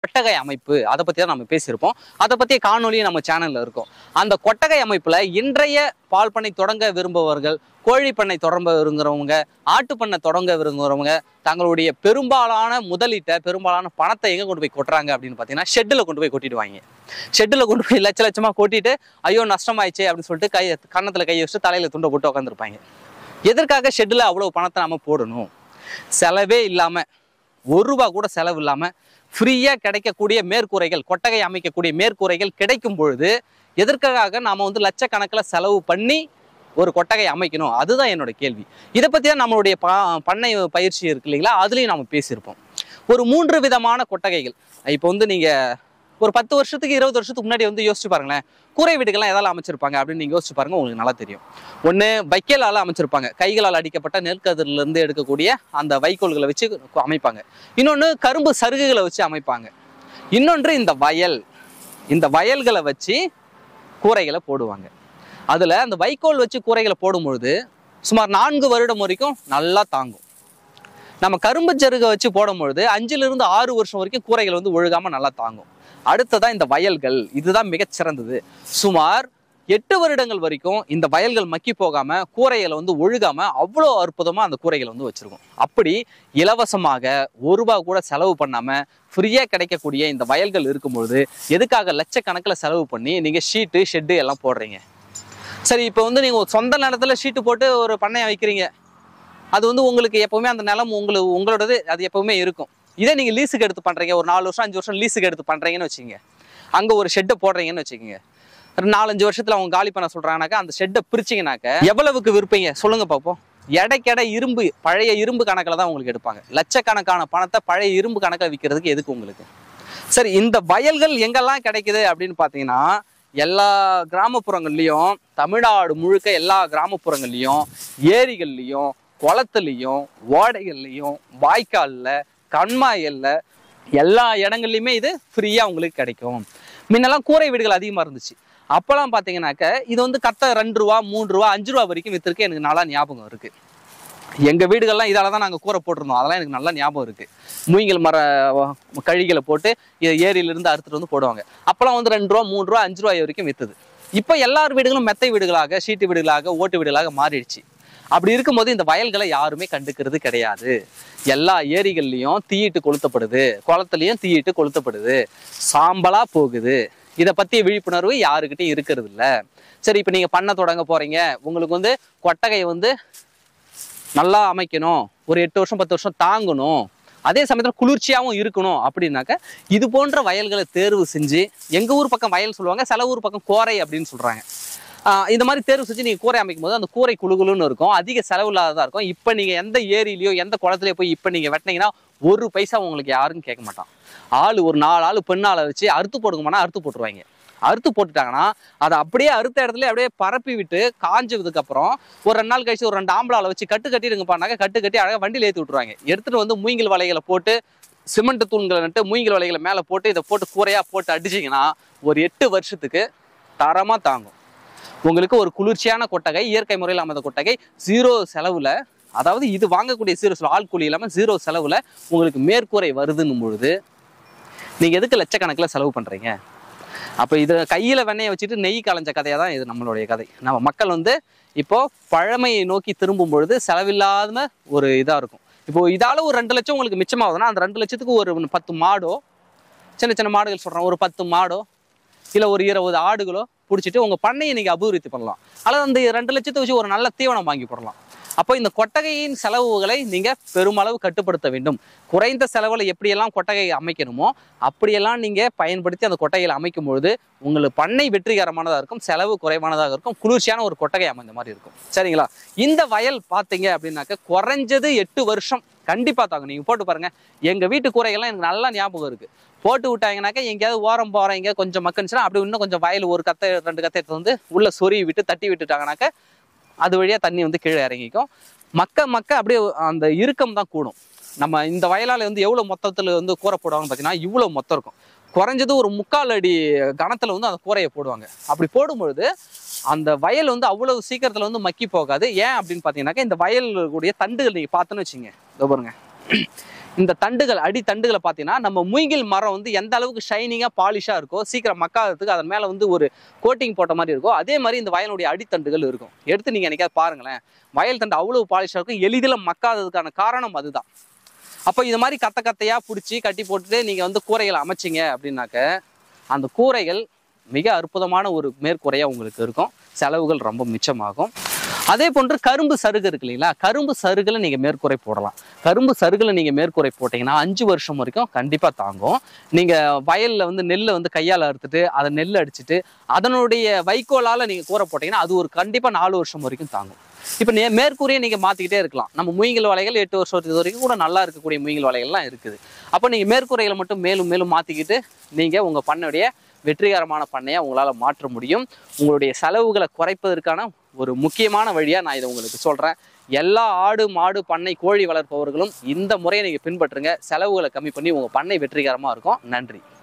கொட்டகை அமைப்பு அதை பற்றி தான் நம்ம பேசியிருப்போம் அதை பற்றிய காணொலியும் நம்ம சேனலில் இருக்கும் அந்த கொட்டகை அமைப்பில் இன்றைய பால் பண்ணை தொடங்க விரும்புபவர்கள் கோழி பண்ணை தொடங்க விரும்புகிறவங்க ஆட்டு பண்ணை தொடங்க விரும்புகிறவங்க தங்களுடைய பெரும்பாலான முதலீட்டை பெரும்பாலான பணத்தை எங்கே கொண்டு போய் கொட்டுறாங்க அப்படின்னு பார்த்தீங்கன்னா ஷெட்டில் கொண்டு போய் கொட்டிடுவாங்க ஷெட்டில் கொண்டு போய் லட்ச லட்சமாக கொட்டிட்டு ஐயோ நஷ்டமாயிடுச்சே அப்படின்னு சொல்லிட்டு கை கன்னத்தில் கை வச்சுட்டு தலையில் துண்டை போட்டு உட்காந்துருப்பாங்க எதற்காக ஷெட்டில் அவ்வளோ பணத்தை நம்ம போடணும் செலவே இல்லாமல் ஒரு ரூபா கூட செலவு இல்லாமல் ஃப்ரீயாக கிடைக்கக்கூடிய மேற்கூரைகள் கொட்டகை அமைக்கக்கூடிய மேற்கூரைகள் கிடைக்கும் பொழுது எதற்காக நாம் வந்து லட்சக்கணக்கில் செலவு பண்ணி ஒரு கொட்டகை அமைக்கணும் அதுதான் என்னோட கேள்வி இதை பற்றி தான் நம்மளுடைய பா பண்ணை பயிற்சி இருக்கு இல்லைங்களா அதுலேயும் நம்ம பேசியிருப்போம் ஒரு மூன்று விதமான கொட்டகைகள் இப்போ வந்து நீங்கள் ஒரு பத்து வருஷத்துக்கு இருபது வருஷத்துக்கு முன்னாடி வந்து யோசிச்சு பாருங்களேன் கூரை வீடுகள்லாம் எதால அமைச்சிருப்பாங்க அப்படின்னு நீங்கள் யோசிச்சு பாருங்க உங்களுக்கு நல்லா தெரியும் ஒன்று வைக்கலால் அமைச்சிருப்பாங்க கைகளால் அடிக்கப்பட்ட நெற்கதிரிலிருந்து எடுக்கக்கூடிய அந்த வைக்கோல்களை வச்சு அமைப்பாங்க இன்னொன்று கரும்பு சருகுகளை வச்சு அமைப்பாங்க இன்னொன்று இந்த வயல் இந்த வயல்களை வச்சு கூரைகளை போடுவாங்க அதில் அந்த வைக்கோல் வச்சு கூரைகளை போடும்பொழுது சுமார் நான்கு வருடம் வரைக்கும் நல்லா தாங்கும் நம்ம கரும்பு சருகை வச்சு போடும்பொழுது அஞ்சிலிருந்து ஆறு வருஷம் வரைக்கும் கூரைகள் வந்து ஒழுகாம நல்லா தாங்கும் அடுத்ததான் இந்த வயல்கள் இதுதான் மிகச்சிறந்தது சுமார் எட்டு வருடங்கள் வரைக்கும் இந்த வயல்கள் மக்கி போகாம கூரைகளை வந்து ஒழுகாம அவ்வளோ அற்புதமா அந்த கூரைகளை வந்து வச்சிருக்கும் அப்படி இலவசமாக ஒரு ரூபாய் கூட செலவு பண்ணாம ஃப்ரீயா கிடைக்கக்கூடிய இந்த வயல்கள் இருக்கும்பொழுது எதுக்காக லட்சக்கணக்கில் செலவு பண்ணி நீங்க ஷீட்டு ஷெட்டு எல்லாம் போடுறீங்க சரி இப்போ வந்து நீங்க ஒரு சொந்த நிலத்துல ஷீட்டு போட்டு ஒரு பண்ணையை வைக்கிறீங்க அது வந்து உங்களுக்கு எப்பவுமே அந்த நிலம் உங்களுக்கு உங்களோடது அது எப்பவுமே இருக்கும் இதே நீங்க லீஸுக்கு எடுத்து பண்றீங்க ஒரு நாலு வருஷம் அஞ்சு வருஷம் லீஸுக்கு எடுத்து பண்றீங்கன்னு வச்சுக்கோங்க அங்க ஒரு ஷெட்டை போடுறீங்கன்னு வச்சுக்கோங்க ஒரு நாலஞ்சு வருஷத்துல அவங்க காலி பண்ண சொல்றாங்கனாக்கா அந்த ஷெட்டை பிரிச்சிங்கனாக்க எவ்வளவுக்கு விற்பீங்க சொல்லுங்க பார்ப்போம் எடைக்கெடை இரும்பு பழைய இரும்பு கணக்கில் தான் உங்களுக்கு எடுப்பாங்க லட்சக்கணக்கான பணத்தை பழைய இரும்பு கணக்கில் விற்கிறதுக்கு எதுக்கு உங்களுக்கு சரி இந்த வயல்கள் எங்கெல்லாம் கிடைக்குது அப்படின்னு பார்த்தீங்கன்னா எல்லா கிராமப்புறங்கள்லையும் தமிழ்நாடு முழுக்க எல்லா கிராமப்புறங்கள்லையும் ஏரிகள்லையும் குளத்துலையும் ஓடைகள்லையும் வாய்க்காலில் கண்மாயல்ல எல்லா இடங்கள்லையுமே இது ஃப்ரீயாக உங்களுக்கு கிடைக்கும் முன்னெல்லாம் கூரை வீடுகள் அதிகமாக இருந்துச்சு அப்போல்லாம் பார்த்தீங்கன்னாக்க இது வந்து கட்ட ரெண்டு ரூபா மூணு ரூபா அஞ்சு ரூபா வரைக்கும் விற்றுருக்கு எனக்கு நல்லா ஞாபகம் இருக்கு எங்க வீடுகள்லாம் இதால தான் நாங்கள் கூரை போட்டிருந்தோம் அதெல்லாம் எனக்கு நல்லா ஞாபகம் இருக்கு மூங்கில் மர அஹ், கழிகளை போட்டு இ- ஏரியிலிருந்து அறுத்துட்டு வந்து போடுவாங்க அப்போல்லாம் வந்து ரெண்டு ரூபா மூணு ரூபா அஞ்சு ரூபாய் வரைக்கும் வித்துது இப்போ எல்லார் வீடுகளும் மெத்தை வீடுகளாக ஷீட்டு வீடுகளாக ஓட்டு வீடுகளாக மாறிடுச்சு அப்படி இருக்கும்போது இந்த வயல்களை யாருமே கண்டுக்கிறது கிடையாது எல்லா ஏரிகள்லையும் தீயிட்டு கொளுத்தப்படுது குளத்துலையும் தீயிட்டு கொளுத்தப்படுது சாம்பலா போகுது இதை பத்திய விழிப்புணர்வு யாருக்கிட்டையும் இருக்கிறது இல்ல சரி இப்போ நீங்க பண்ண தொடங்க போறீங்க உங்களுக்கு வந்து கொட்டகை வந்து நல்லா அமைக்கணும் ஒரு எட்டு வருஷம் பத்து வருஷம் தாங்கணும் அதே சமயத்தில் குளிர்ச்சியாகவும் இருக்கணும் அப்படின்னாக்க இது போன்ற வயல்களை தேர்வு செஞ்சு எங்கள் ஊர் பக்கம் வயல் சொல்லுவாங்க சில ஊர் பக்கம் கோரை அப்படின்னு சொல்கிறாங்க இந்த மாதிரி தேர்வு செஞ்சு நீங்கள் கூரை அமைக்கும் போது அந்த கூரை குழுகுலுன்னு இருக்கும் அதிக செலவு இல்லாததாக இருக்கும் இப்போ நீங்கள் எந்த ஏரியிலையோ எந்த குளத்துலையோ போய் இப்போ நீங்கள் வெட்டினீங்கன்னா ஒரு பைசா உங்களுக்கு யாரும் கேட்க மாட்டான் ஆள் ஒரு நாலு ஆள் பெண்ணாளை வச்சு அறுத்து போடுங்கம்னா அறுத்து போட்டுருவாங்க அறுத்து போட்டுட்டாங்கன்னா அதை அப்படியே அறுத்த இடத்துல அப்படியே பரப்பி விட்டு காஞ்சதுக்கு அப்புறம் ஒரு ரெண்டு நாள் கழிச்சு ஒரு ரெண்டு ஆம்பளால வச்சு கட்டு கட்டிடுங்கப்பானாக்க கட்டு கட்டி அழகாக வண்டியில் ஏற்றி விட்டுருவாங்க எடுத்துட்டு வந்து மூங்கில் வலைகளை போட்டு சிமெண்ட் தூண்களை நட்டு மூங்கில் வலைகளை மேலே போட்டு இதை போட்டு கூரையா போட்டு அடிச்சிங்கன்னா ஒரு எட்டு வருஷத்துக்கு தரமாக தாங்கும் உங்களுக்கு ஒரு குளிர்ச்சியான கொட்டகை இயற்கை முறையில் அமைந்த கொட்டகை ஜீரோ செலவில் அதாவது இது வாங்கக்கூடிய ஜீரோ செலவு ஆள் கூலி இல்லாமல் ஜீரோ செலவில் உங்களுக்கு மேற்கூரை வருதுன்னும் பொழுது நீங்கள் எதுக்கு லட்சக்கணக்கில் செலவு பண்ணுறீங்க அப்போ இது கையில் வெண்ணெயை வச்சுட்டு நெய் கலைஞ்ச கதையாக தான் இது நம்மளுடைய கதை நம்ம மக்கள் வந்து இப்போ பழமையை நோக்கி திரும்பும் பொழுது செலவில்லாத ஒரு இதாக இருக்கும் இப்போ இதால ஒரு ரெண்டு லட்சம் உங்களுக்கு மிச்சமாகுதுன்னா அந்த ரெண்டு லட்சத்துக்கு ஒரு பத்து மாடோ சின்ன சின்ன மாடுகள் சொல்கிறோம் ஒரு பத்து மாடோ இல்லை ஒரு இருபது ஆடுகளோ பிடிச்சிட்டு உங்கள் பண்ணையை நீங்கள் அபிவிருத்தி பண்ணலாம் அல்லது அந்த ரெண்டு லட்சத்தை வச்சு ஒரு நல்ல தீவனம் வாங்கி போடலாம் அப்போ இந்த கொட்டகையின் செலவுகளை நீங்கள் பெருமளவு கட்டுப்படுத்த வேண்டும் குறைந்த செலவில் எப்படியெல்லாம் கொட்டகை அமைக்கணுமோ அப்படியெல்லாம் நீங்கள் பயன்படுத்தி அந்த கொட்டகையில் அமைக்கும் பொழுது உங்களுக்கு பண்ணை வெற்றிகரமானதாக இருக்கும் செலவு குறைவானதாக இருக்கும் குளிர்ச்சியான ஒரு கொட்டகை அமைந்த மாதிரி இருக்கும் சரிங்களா இந்த வயல் பார்த்தீங்க அப்படின்னாக்க குறைஞ்சது எட்டு வருஷம் கண்டிப்பாக தாங்க நீங்கள் போட்டு பாருங்க எங்கள் வீட்டு கூரைகள்லாம் எனக்கு நல்லா ஞாபகம் இருக்குது போட்டு விட்டாங்கனாக்கா எங்கேயாவது ஓரம் போகிறேன் எங்கேயாவது கொஞ்சம் மக்குனுச்சுன்னா அப்படி இன்னும் கொஞ்சம் வயல் ஒரு கத்தை ரெண்டு கத்தை எடுத்து வந்து உள்ள சொருவி விட்டு தட்டி விட்டுட்டாங்கனாக்க அது வழியாக தண்ணி வந்து கீழே இறங்கிக்கும் மக்க மக்க அப்படியே அந்த இறுக்கம் தான் கூடும் நம்ம இந்த வயலால் வந்து எவ்வளோ மொத்தத்தில் வந்து கூரை போடுவாங்கன்னு பார்த்தீங்கன்னா இவ்வளோ மொத்தம் இருக்கும் குறைஞ்சது ஒரு முக்கால் அடி கணத்தில் வந்து அந்த கூரையை போடுவாங்க அப்படி போடும்பொழுது அந்த வயல் வந்து அவ்வளவு சீக்கிரத்தில் வந்து மக்கி போகாது ஏன் அப்படின்னு பார்த்தீங்கன்னாக்கா இந்த வயலுடைய தண்டுகள் நீங்கள் பார்த்தோன்னு வச்சுங்க இதோ பாருங்க இந்த தண்டுகள் அடி தண்டுகளை பார்த்தீங்கன்னா நம்ம மூங்கில் மரம் வந்து எந்த அளவுக்கு ஷைனிங்காக பாலிஷாக இருக்கோ சீக்கிரம் மக்காததுக்கு அதன் மேலே வந்து ஒரு கோட்டிங் போட்ட மாதிரி இருக்கும் அதே மாதிரி இந்த வயலுடைய அடித்தண்டுகள் இருக்கும் எடுத்து நீங்கள் என்னைக்காவது பாருங்களேன் வயல் தண்டு அவ்வளவு பாலிஷாக இருக்கும் எளிதில் மக்காததுக்கான காரணம் அதுதான் அப்போ இது மாதிரி கத்த கத்தையாக பிடிச்சி கட்டி போட்டுட்டு நீங்கள் வந்து கூரைகளை அமைச்சிங்க அப்படின்னாக்க அந்த கூரைகள் மிக அற்புதமான ஒரு மேற்கூரையாக உங்களுக்கு இருக்கும் செலவுகள் ரொம்ப மிச்சமாகும் அதே போன்று கரும்பு சருகு இருக்கு இல்லைங்களா கரும்பு சருகுல நீங்கள் மேற்கூரை போடலாம் கரும்பு சருகுல நீங்கள் மேற்கூரை போட்டிங்கன்னா அஞ்சு வருஷம் வரைக்கும் கண்டிப்பாக தாங்கும் நீங்கள் வயலில் வந்து நெல்லை வந்து கையால் அறுத்துட்டு அதை நெல் அடிச்சுட்டு அதனுடைய வைக்கோலால் நீங்கள் கூரை போட்டிங்கன்னா அது ஒரு கண்டிப்பாக நாலு வருஷம் வரைக்கும் தாங்கும் இப்போ நே மேற்கூரையை நீங்கள் மாற்றிக்கிட்டே இருக்கலாம் நம்ம மூங்கில் வலைகள் எட்டு வருஷத்துக்கு வரைக்கும் கூட நல்லா இருக்கக்கூடிய மூங்கில் வலைகள்லாம் இருக்குது அப்போ நீங்கள் மேற்கூரைகளை மட்டும் மேலும் மேலும் மாற்றிக்கிட்டு நீங்கள் உங்கள் பண்ணையுடைய வெற்றிகரமான பண்ணையை உங்களால் மாற்ற முடியும் உங்களுடைய செலவுகளை குறைப்பதற்கான ஒரு முக்கியமான வழியாக நான் இதை உங்களுக்கு சொல்கிறேன் எல்லா ஆடு மாடு பண்ணை கோழி வளர்ப்பவர்களும் இந்த முறையை நீங்கள் பின்பற்றுங்க செலவுகளை கம்மி பண்ணி உங்கள் பண்ணை வெற்றிகரமாக இருக்கும் நன்றி